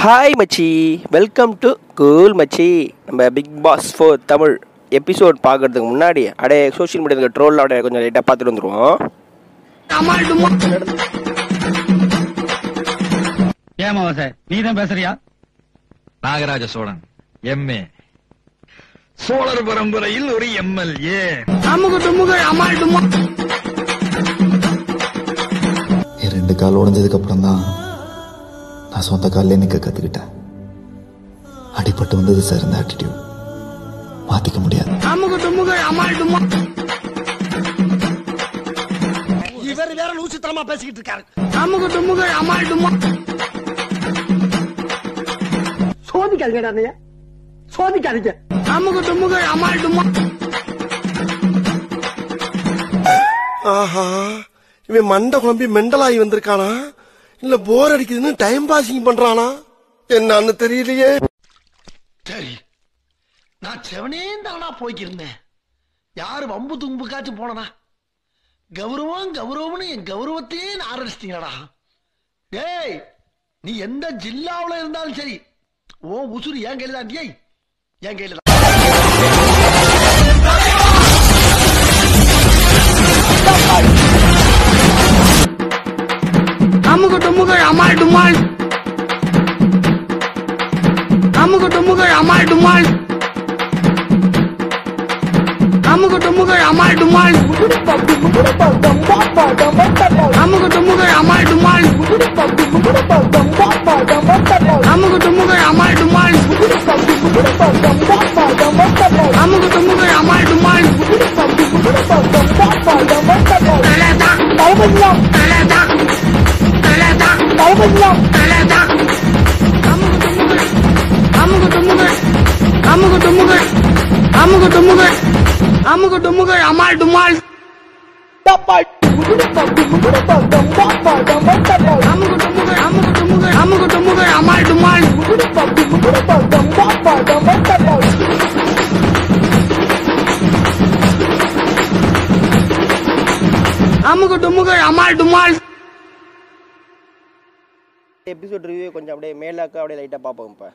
hi மச்சி welcome to cool மச்சி நம்ம big boss four Tamil episode பார்க்கறதுக்கு முன்னாடி அப்படியே சோஷியல் மீடியாவில் ட்ரோல் அப்படியே கொஞ்சம் லைட்டாக பார்த்துட்டு வந்துருவோம் ஏமா சார் நீ தான் பேசுறியா நாகராஜ சோழன் எம்ஏ சோழர் பரம்பரையில் ஒரு எம்எல்ஏ என் ரெண்டு கால் உடஞ்சதுக்கு அப்புறம் தான் நான் சொந்த காலில் நிற்க கற்றுக்கிட்டேன் அடிபட்டு வந்தது சார் இந்த ஆட்டிடியூட் மாற்றிக்க முடியாது இவர் வேற லூசுத்தனமா பேசிக்கிட்டு இருக்காரு சோதிக்காதீங்கடா அண்ணைய சோதிக்காதீங்க ஆஹா இவன் மண்டை குழம்பி மெண்டலாகி வந்திருக்கானா இல்ல போர் அடிக்குதுன்னு டைம் பாசிங் பண்றானா என்னன்னு தெரியலையே சரி நான் செவனே தானா போய்க்கிருந்தேன் யாரு வம்பு தும்புக்காச்சும் போனனா கௌரவம் கௌரவம்னு என் கௌரவத்தையே ஆரம்பிச்சிட்டீங்களா டேய் நீ எந்த ஜில்லாவுல இருந்தாலும் சரி ஓ உசுறு என் கையில தான் டேய் என் கையில தான் அமுகு டுமுகள் அமால் டுமால் அமுகு டுமுகள் அமால் டுமால் அமுகு டுமுகள் அமால் டுமால் அமுகு டுமுகள் அமால் டுமால் அமுகு டுமுகள் அமால் டுமால் அமுகு டுமுகள் அமால் டுமால் தலதா தலதா தலதா தலதா அமுகு டுமுகள் அமுகு டுமுகள் அமுகு டுமுகள் அமுகு டுமுகள் அமால் டுமால் அமுகு டுமுகள் அமுகு டுமுகள் அமுகு டுமுகள் அமால் டுமால் அமுகு டுமுகள் அமால் டுமால் எபிசோட் ரிவ்யூ கொஞ்சம் அப்படியே மேலாக்க அப்படியே லைட்டாக பார்ப்போம் இப்போ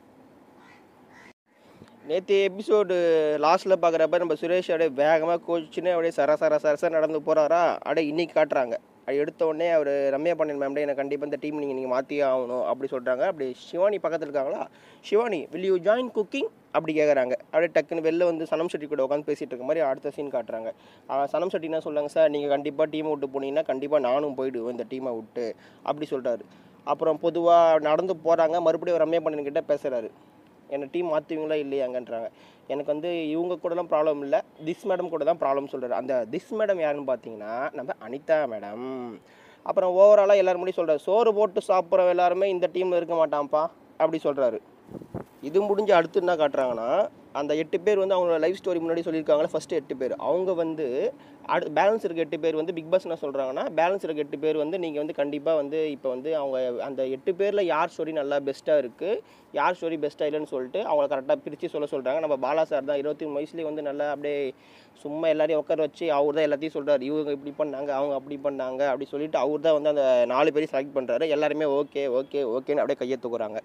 நேற்று எபிசோடு லாஸ்ட்டில் பார்க்குறப்ப நம்ம சுரேஷ் அப்படியே வேகமாக கோச்சின்னு அப்படியே சர சர சரசர நடந்து போகிறாரா அப்படியே இன்னைக்கு காட்டுறாங்க அது எடுத்த உடனே அவர் ரம்யா பாண்டியன் மேம் எனக்கு கண்டிப்பாக இந்த டீம் நீங்கள் நீங்கள் மாற்றியே ஆகணும் அப்படி சொல்கிறாங்க அப்படி சிவானி பக்கத்தில் இருக்காங்களா Shivani will you join cooking அப்படி கேட்குறாங்க அப்படியே டக்குன்னு வெளில வந்து சனம் செட்டி கூட உட்காந்து பேசிகிட்டு இருக்க மாதிரி அடுத்த சீன் காட்டுறாங்க ஆ, சனம் செட்டி என்ன சொல்கிறாங்க சார் நீங்கள் கண்டிப்பாக டீமை விட்டு போனீங்கன்னா கண்டிப்பாக நானும் போயிடுவேன் இந்த டீமை விட்டு அப்படி சொல்கிறாரு அப்புறம் பொதுவாக நடந்து போகிறாங்க மறுபடியும் ரம்யா பாண்டியன் கிட்ட பேசுகிறாரு என்னை டீம் மாற்றுவீங்களா இல்லையாங்கன்றாங்க எனக்கு வந்து இவங்க கூடலாம் ப்ராப்ளம் இல்லை திஸ் மேடம் கூட தான் ப்ராப்ளம் சொல்கிறாரு அந்த திஸ் மேடம் யாருன்னு பார்த்தீங்கன்னா நம்ம அனிதா மேடம் அப்புறம் ஓவராலாக எல்லாரும் முன்னாடி சொல்கிறாரு சோறு போட்டு சாப்பிட்ற எல்லாருமே இந்த டீமில் இருக்க மாட்டான்ப்பா அப்படி சொல்கிறாரு இது முடிஞ்சு அடுத்து என்ன காட்டுறாங்கன்னா அந்த எட்டு பேர் வந்து அவங்களோட லைஃப் ஸ்டோரி முன்னாடி சொல்லியிருக்காங்களே ஃபஸ்ட்டு எட்டு பேர் அவங்க வந்து அடு பேலன்ஸ் இருக்க எட்டு பேர் வந்து பிக் பாஸ் என்ன சொல்கிறாங்கன்னா பேலன்ஸ் இருக்க எட்டு பேர் வந்து நீங்கள் வந்து கண்டிப்பாக வந்து இப்போ வந்து அவங்க அந்த எட்டு பேரில் யார் ஸ்டோரி நல்லா பெஸ்ட்டாக இருக்குது யார் ஸ்டோரி பெஸ்ட்டாக இல்லைன்னு சொல்லிட்டு அவங்கள கரெக்டாக பிரித்து சொல்ல சொல்கிறாங்க நம்ம பாலா சார் தான் இருபத்தி மூணு வயசுலேயே வந்து நல்லா அப்படியே சும்மா எல்லாரையும் உட்கார வச்சு அவர் தான் எல்லாத்தையும் சொல்கிறார் இவங்க இப்படி பண்ணாங்க அவங்க அப்படி பண்ணாங்க அப்படி சொல்லிட்டு அவர் தான் வந்து அந்த நாலு பேரையும் செலக்ட் பண்ணுறாரு எல்லாருமே ஓகே ஓகே ஓகேன்னு அப்படியே கையை தூக்குறாங்க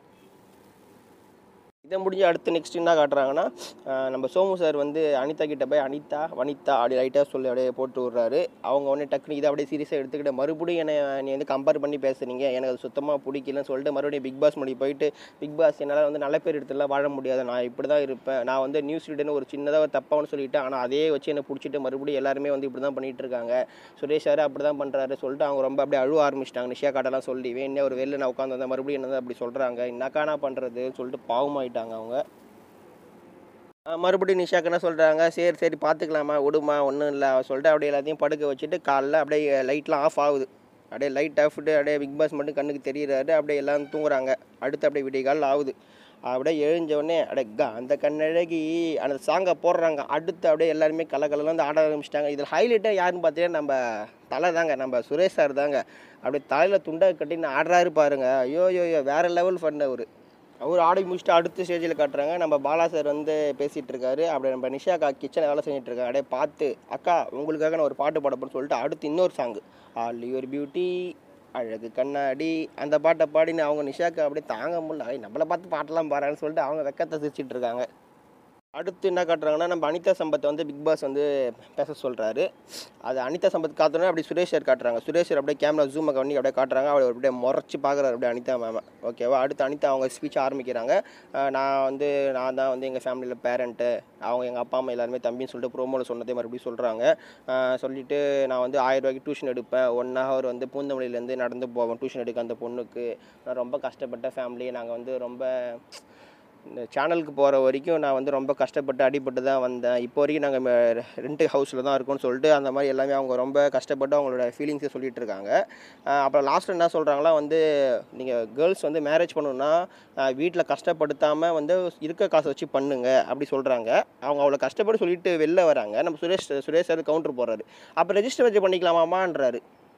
இதை முடிஞ்சு அடுத்து நெக்ஸ்ட் என்ன காட்டுறாங்கன்னா ஆஹ் நம்ம சோமு சார் வந்து அனிதா கிட்ட போய் அனிதா வனிதா அப்படி லைட்டாக சொல்லி அப்படியே போட்டு விட்றாரு அவங்க உடனே டக்குனு இதை அப்படியே சீரியஸாக எடுத்துக்கிட்டு மறுபடியும் என்னை நீ வந்து கம்பேர் பண்ணி பேசுனீங்க எனக்கு அது சுத்தமாக பிடிக்கலன்னு சொல்லிட்டு மறுபடியும் பிக் பாஸ் முடி போயிட்டு பிக் பாஸ் என்னால் வந்து நல்ல பேர் எடுத்துலாம் வாழ முடியாது நான் இப்படி தான் இருப்பேன் நான் வந்து நியூஸ் ரீடர்னு ஒரு சின்னதாக ஒரு தப்பான்னு சொல்லிட்டேன் ஆனால் அதே வச்சு என்னை பிடிச்சிட்டு மறுபடியும் எல்லாருமே வந்து இப்படி தான் பண்ணிட்டு இருக்காங்க சுரேஷ் சார் அப்படி தான் பண்ணுறாரு சொல்லிட்டு அவங்க ரொம்ப அப்படியே அழுவ ஆரம்பிச்சிட்டாங்க நிஷா காட்டெல்லாம் சொல்லி வேணே ஒரு வெளில நான் உட்காந்து வந்தேன் மறுபடியும் என்ன அப்படி சொல்கிறாங்க என்னக்கா நான் பண்ணுறதுன்னு சொல்லிட்டு பாவமாயிட்டாங்க அவங்க ஆ, மறுபடியும் நிஷாக்கு என்ன சொல்கிறாங்க சரி சரி பார்த்துக்கலாமா விடுமா ஒன்றும் இல்லை சொல்லிட்டு அப்படியே எல்லாத்தையும் படுக்க வச்சுட்டு காலைல அப்படியே லைட்லாம் ஆஃப் ஆகுது அப்படியே லைட் ஆஃப்ட்டு அப்படியே பிக் பாஸ் மட்டும் கண்ணுக்கு தெரியுறாரு அப்படியே எல்லாம் தூங்குறாங்க அடுத்து அப்படியே விடிய காலில் ஆகுது அப்படியே எழுஞ்ச உடனே அப்படியே அந்த கண்ணழகி அந்த சாங்கை போடுறாங்க அடுத்து அப்படியே எல்லாருமே கலக்கலலாம் வந்து ஆட ஆரம்பிச்சிட்டாங்க இதில் ஹைலைட்டாக யாருன்னு பார்த்தீங்கன்னா நம்ம தலை தாங்க நம்ம சுரேஷ் சார் தாங்க அப்படியே தலையில் துண்டை கட்டின்னு ஆடுறாரு பாருங்க ஐயோ ஐயோ ஐயோ வேற லெவல் ஃபன் அவர் அவர் ஆடி முடிச்சுட்டு அடுத்த ஸ்டேஜில் காட்டுறாங்க நம்ம பாலா சார் வந்து பேசிகிட்டு இருக்காரு அப்படியே நம்ம நிஷா அக்கா கிச்சனில் வேலை செஞ்சுட்டு இருக்காங்க அப்படியே பார்த்து அக்கா உங்களுக்காக நான் ஒரு பாட்டு பாட போறேன்னு சொல்லிட்டு அடுத்து இன்னொரு சாங் ஆல் யுவர் பியூட்டி அழகு கண்ணாடி அந்த பாட்டை பாடின்னு அவங்க நிஷாக்கு அப்படியே தாங்க முடியல ஐய், நம்மளை பார்த்து பாட்டெல்லாம் பாடுறான்னு சொல்லிட்டு அவங்க வெக்கத்தை சிரிச்சிட்டு இருக்காங்க அடுத்து என்ன காட்டுறாங்கன்னா நம்ம அனிதா சம்பத்தை வந்து பிக் பாஸ் வந்து பேச சொல்கிறாரு அது அனிதா சம்பத் காட்டுறோன்னா அப்படி சுரேஷ் சார் காட்டுறாங்க சுரேஷ் சார் அப்படியே கேமரா ஜூமை பண்ணி அப்படியே காட்டுறாங்க அவர் அப்படியே முறைச்சி பார்க்குறாரு அப்படியே அனிதா மேம ஓகேவா அடுத்து அனிதா அவங்க ஸ்பீச் ஆரம்பிக்கிறாங்க அஹ் நான் வந்து நான் தான் வந்து எங்கள் ஃபேமிலியில் பேரண்ட்டு அவங்க எங்கள் அப்பா அம்மா எல்லாருமே தம்பின்னு சொல்லிட்டு ப்ரோமோவில் சொன்னதே மறுபடியும் சொல்கிறாங்க சொல்லிட்டு நான் வந்து ஆயிரம் ரூபாய்க்கு டியூஷன் எடுப்பேன் ஒன் ஹவர் வந்து பூந்தமல்லியிலேருந்து நடந்து போவேன் டியூஷன் எடுக்க அந்த பொண்ணுக்கு நான் ரொம்ப கஷ்டப்பட்ட ஃபேமிலி நாங்கள் வந்து ரொம்ப இந்த சேனலுக்கு போகிற வரைக்கும் நான் வந்து ரொம்ப கஷ்டப்பட்டு அடிபட்டு தான் வந்தேன் இப்போ வரைக்கும் நாங்கள் ரெண்ட் ஹவுஸில் தான் இருக்கோம்னு சொல்லிட்டு அந்த மாதிரி எல்லாமே அவங்க ரொம்ப கஷ்டப்பட்டு அவங்களோட ஃபீலிங்ஸை சொல்லிட்டு இருக்காங்க அஹ் அப்புறம் லாஸ்ட்டில் என்ன சொல்கிறாங்களா வந்து நீங்கள் கேர்ள்ஸ் வந்து மேரேஜ் பண்ணணுன்னா வீட்டில் கஷ்டப்படுத்தாமல் வந்து இருக்க காசை வச்சு பண்ணுங்க அப்படி சொல்கிறாங்க அவங்க அவ்வளோ கஷ்டப்பட்டு சொல்லிட்டு வெளில வராங்க நம்ம சுரேஷ் சுரேஷ் சார் கவுண்டர் போடுறாரு அப்போ ரெஜிஸ்டர் மேரேஜ் பண்ணிக்கலாமான்றாரு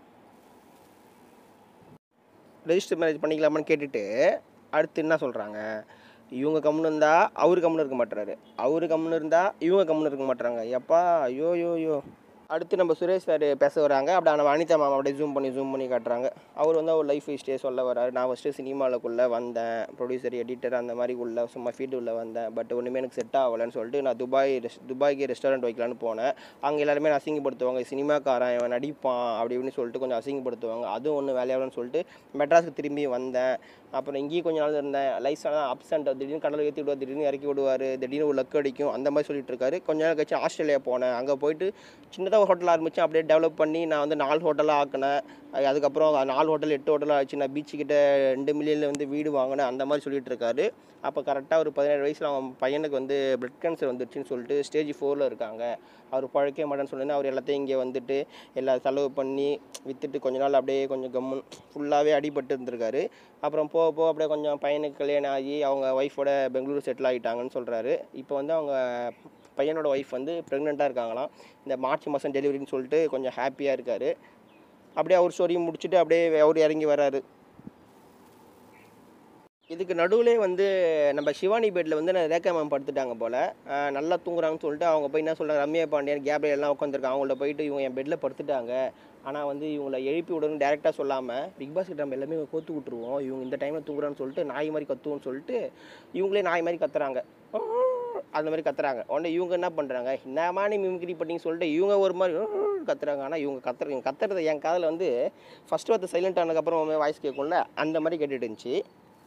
ரெஜிஸ்டர் மேரேஜ் பண்ணிக்கலாமான்னு கேட்டுட்டு அடுத்து என்ன சொல்கிறாங்க இவங்க கம்முன்னு இருந்தா அவரு கம்முன்னு இருக்க மாட்டாரு அவரு கம்முன்னு இருந்தா இவங்க கம்முன்னு இருக்க மாட்டாங்க எப்பா ஐயோ யோ யோ அடுத்து நம்ம சுரேஷ் சார் பேச வராங்க அப்படி நம்ம அனிதா மேம் அப்படியே ஜூம் பண்ணி ஜூம் பண்ணி காட்டுறாங்க அவர் வந்து அவர் லைஃப் ஹிஸ்டே சொல்ல வராரு நான் ஃபஸ்ட்டு சினிமாவுக்குள்ளே வந்தேன் ப்ரொடியூசர் எடிட்டர் அந்த மாதிரி உள்ள சும்மா ஃபீல்டு உள்ள வந்தேன் பட் ஒன்றுமே எனக்கு செட் ஆகலைன்னு சொல்லிட்டு நான் துபாய் ரெஸ் துபாய்க்கு ரெஸ்டாரண்ட் வைக்கலான்னு போனேன் அங்கே எல்லாருமே நான் அசிங்கப்படுத்துவாங்க சினிமாக்காரன் இவன் நடிப்பான் அப்படி இப்படின்னு சொல்லிட்டு கொஞ்சம் அசிங்கப்படுத்துவாங்க அதுவும் ஒன்று வேலையாகலன்னு சொல்லிட்டு மெட்ராஸுக்கு திரும்பி வந்தேன் அப்புறம் இங்கேயும் கொஞ்ச நாள் இருந்தேன் லைஃப்ஸ்லாம் அப்ஸ் அண்ட் திடீர்னு கடலில் ஏற்றி விடுவார் திடீர்னு இறக்கி விடுவார் திடீர்னு ஒரு லக் அடிக்கும் அந்த மாதிரி சொல்லிட்டு இருக்காரு கொஞ்ச நாள் கழிச்சு ஆஸ்திரேலியா போனேன் அங்கே போயிட்டு சின்னதாக ஒரு ஹோட்டல் ஆரம்பித்தேன் அப்படியே டெவலப் பண்ணி நான் வந்து நாலு ஹோட்டலாக ஆக்கினேன் அது- அதுக்கப்புறம் அது நாலு ஹோட்டல் எட்டு ஹோட்டல் ஆச்சு நான் பீச்சு கிட்ட ரெண்டு மில்லியனில் வந்து வீடு வாங்கினேன் அந்த மாதிரி சொல்லிட்டு இருக்காரு அப்போ கரெக்டாக ஒரு பதினேழு வயசில் அவன் பையனுக்கு வந்து பிளட் கேன்சர் வந்துருச்சுன்னு சொல்லிட்டு ஸ்டேஜ் ஃபோரில் இருக்காங்க அவர் பழைக்க மாட்டேன்னு சொல்லி அவர் எல்லாத்தையும் இங்கே வந்துட்டு எல்லா செலவு பண்ணி விற்றுட்டு கொஞ்ச நாள் அப்படியே கொஞ்சம் கம்முன் ஃபுல்லாகவே அடிபட்டு இருந்திருக்காரு அப்புறம் போக போக அப்படியே கொஞ்சம் பையனுக்கு கல்யாணம் ஆகி அவங்க ஒய்ஃபோட பெங்களூர் செட்டில் ஆகிட்டாங்கன்னு சொல்கிறாரு இப்போ வந்து அவங்க பையனோட ஒய்ஃப் வந்து ப்ரெக்னெண்ட்டாக இருக்காங்களாம் இந்த மார்ச் மாதம் டெலிவரின்னு சொல்லிட்டு கொஞ்சம் ஹாப்பியாக இருக்கார் அப்படியே அவர் ஸ்டோரியும் முடிச்சுட்டு அப்படியே அவர் இறங்கி வராரு இதுக்கு நடுவுலே வந்து நம்ம சிவானி பெட்டில் வந்து நான் ரேகா மேம் படுத்துட்டாங்க போல் நல்லா தூங்குறாங்கன்னு சொல்லிட்டு அவங்க போய் என்ன சொல்கிறாங்க ரம்யா பாண்டியன் கேப்ரியல் எல்லாம் உட்காந்துருக்காங்க அவங்கள்ட்ட போயிட்டு இவங்க என் பெட்டில் படுத்துட்டாங்க ஆனால் வந்து இவங்களை எழுப்பி விடணும்னு டேரெக்டாக சொல்லாமல் பிக் பாஸ் கிட்ட நம்ம எல்லாமே கோத்து விட்ருவோம் இவங்க இந்த டைமில் தூங்குறான்னு சொல்லிட்டு நாய் மாதிரி கத்துவோம்னு சொல்லிட்டு இவங்களே நாய் மாதிரி கத்துறாங்க அந்த மாதிரி கத்துறாங்க உடனே இவங்க என்ன பண்ணுறாங்க என்னமா நீ மிமிக்ரி பண்ணின்னு சொல்லிட்டு இவங்க ஒரு மாதிரி கத்துறாங்க ஆனால் இவங்க கத்துற இவங்க கத்துறது என் காதில் வந்து ஃபஸ்ட்டு வார்த்தை சைலண்ட் ஆனதுக்கப்புறம் வாய்ஸ் கேட்கும்ல அந்த மாதிரி கேட்டுட்டு இருந்துச்சு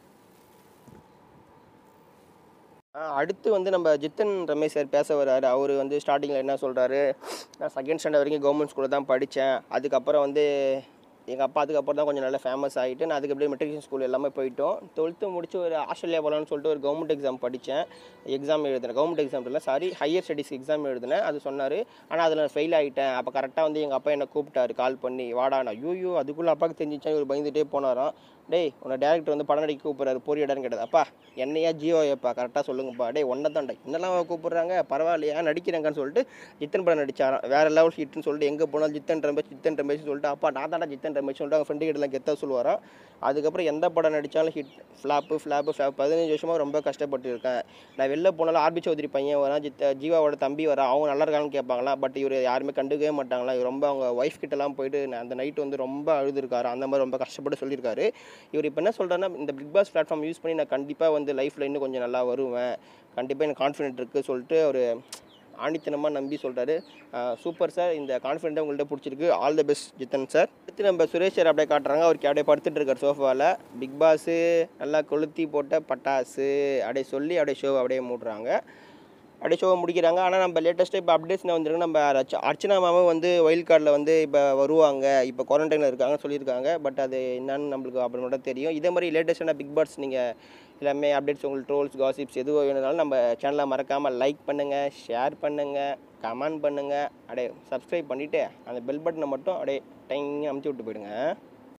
ஆ, அடுத்து வந்து நம்ம ஜித்தன் ரமேஷ் சார் பேச வர்றாரு அவர் வந்து ஸ்டார்டிங்கில் என்ன சொல்கிறாரு நான் செகண்ட் ஸ்டாண்டர்ட் வரைக்கும் கவர்மெண்ட் ஸ்கூலில் தான் படித்தேன் அதுக்கப்புறம் வந்து எங்கள் அப்பா அதுக்கப்புறம் தான் கொஞ்சம் நல்லா ஃபேமஸ் ஆகிட்டு நான் அதுக்கு அப்படியே மெட்ரிகுலேஷன் ஸ்கூல் எல்லாமே போயிட்டோம் டுவெல்த்து முடிச்சு ஒரு ஆஸ்திரேலியா போகலான்னு சொல்லிட்டு ஒரு கவர்மெண்ட் எக்ஸாம் படித்தேன் எக்ஸாம் எழுதினேன் கவர்மெண்ட் எக்ஸாம் இல்லை சாரி ஹையர் ஸ்டடீஸ் எக்ஸாம் எழுதினேன் அது சொன்னார் ஆனால் அதில் நான் ஃபெயில் ஆகிட்டேன் அப்போ கரெக்டாக வந்து எங்கள் அப்பா என்னை கூப்பிட்டாரு கால் பண்ணி வாடா நான் ஐயோ அதுக்குள்ளே அப்பாவுக்கு தெரிஞ்சிச்சா இவர் பயந்துட்டே போனாராம் டேய் உன்னை டேரக்டர் வந்து படம் நடிக்க கூப்பிட்றாரு போறியடான்னு கேட்டது அப்பா என்னையா ஜியோ எப்பா கரெக்டாக சொல்லுங்கப்பா டேய் ஒன்றை தான்டா என்னெல்லாம் கூப்பிட்றாங்க பரவாயில்லையா நடிக்கிறேங்கன்னு சொல்லிட்டு ஜித்தன் படம் நடிச்சாராம் வேற லெவல் ஹிட்னு சொல்லிட்டு எங்கே போனாலும் ஜித்தன் ரமேஷ் ஜித்தன் ரமேஷ் சொல்லிட்டு அப்பா நான் தான்டா ஜித்தன் ரமேஷ் சொல்லிட்டு அவங்க ஃப்ரெண்டு கிட்டலாம் கெத்தா சொல்லுவாராம் அதுக்கப்புறம் எந்த படம் நடித்தாலும் ஹிட் ஃப்ளாப்பு ஃப்ளாப்பு ஃப்ளாப் பதினஞ்சு வருஷமாக ரொம்ப கஷ்டப்பட்டு இருக்கேன் நான் வெளில போனாலும் ஆர்பி சௌத்ரி பையன் வரான் ஜித்த ஜீவாவோட தம்பி வரான் அவங்க நல்லா இருக்காங்கன்னு கேட்பாங்களா பட் இவர் யாருமே கண்டுக்கவே மாட்டாங்களா இவர் ரொம்ப அவங்க ஒய்ஃப் கிட்டலாம் போயிட்டு நான் அந்த நைட் வந்து ரொம்ப அழுதுருக்காரு அந்த மாதிரி ரொம்ப கஷ்டப்பட்டு சொல்லியிருக்காரு இவர் இப்போ என்ன சொல்கிறாருன்னா இந்த பிக் பாஸ் பிளாட்ஃபார்ம் யூஸ் பண்ணி நான் கண்டிப்பாக வந்து லைஃப்பில் இன்னும் கொஞ்சம் நல்லா வருவேன் கண்டிப்பாக எனக்கு கான்ஃபிடென்ட் இருக்குது சொல்லிட்டு அவர் ஆணித்தனமாக நம்பி சொல்கிறாரு சூப்பர் சார் இந்த கான்ஃபிடென்ட்டாக உங்கள்கிட்ட பிடிச்சிருக்கு all the best Jithan sir அடுத்து நம்ம சுரேஷ் சார் அப்படியே காட்டுறாங்க அவருக்கு அப்படியே படுத்துட்டு இருக்கார் சோஃபாவில் பிக் பாஸு நல்லா கொளுத்தி போட்ட பட்டாசு அப்படியே சொல்லி அப்படியே ஷோ அப்படியே மூடுறாங்க அப்படியே ஷோவை முடிக்கிறாங்க ஆனால் நம்ம லேட்டஸ்ட்டாக இப்போ அப்டேட்ஸ் என்ன வந்திருக்கு நம்ம அர்ச்ச- அர்ச்சனா மாமா வந்து ஒயில் கார்டில் வந்து இப்போ வருவாங்க இப்போ குவாரண்டைனில் இருக்காங்கன்னு சொல்லியிருக்காங்க பட் அது என்னன்னு நம்மளுக்கு அப்புறமேட்டா தெரியும் இதே மாதிரி லேட்டஸ்ட்டான பிக் பாட்ஸ் நீங்கள் எல்லாமே அப்டேட்ஸ் உங்களுக்கு ட்ரோல்ஸ் காசிப்ஸ் எதுவோ வேணுனாலும் நம்ம சேனலை மறக்காமல் லைக் பண்ணுங்கள் ஷேர் பண்ணுங்கள் கமெண்ட் பண்ணுங்கள் அப்படியே சப்ஸ்கிரைப் பண்ணிவிட்டு அந்த பெல் பட்டனை மட்டும் அப்படியே டைம் அமுத்தி விட்டு போயிடுங்க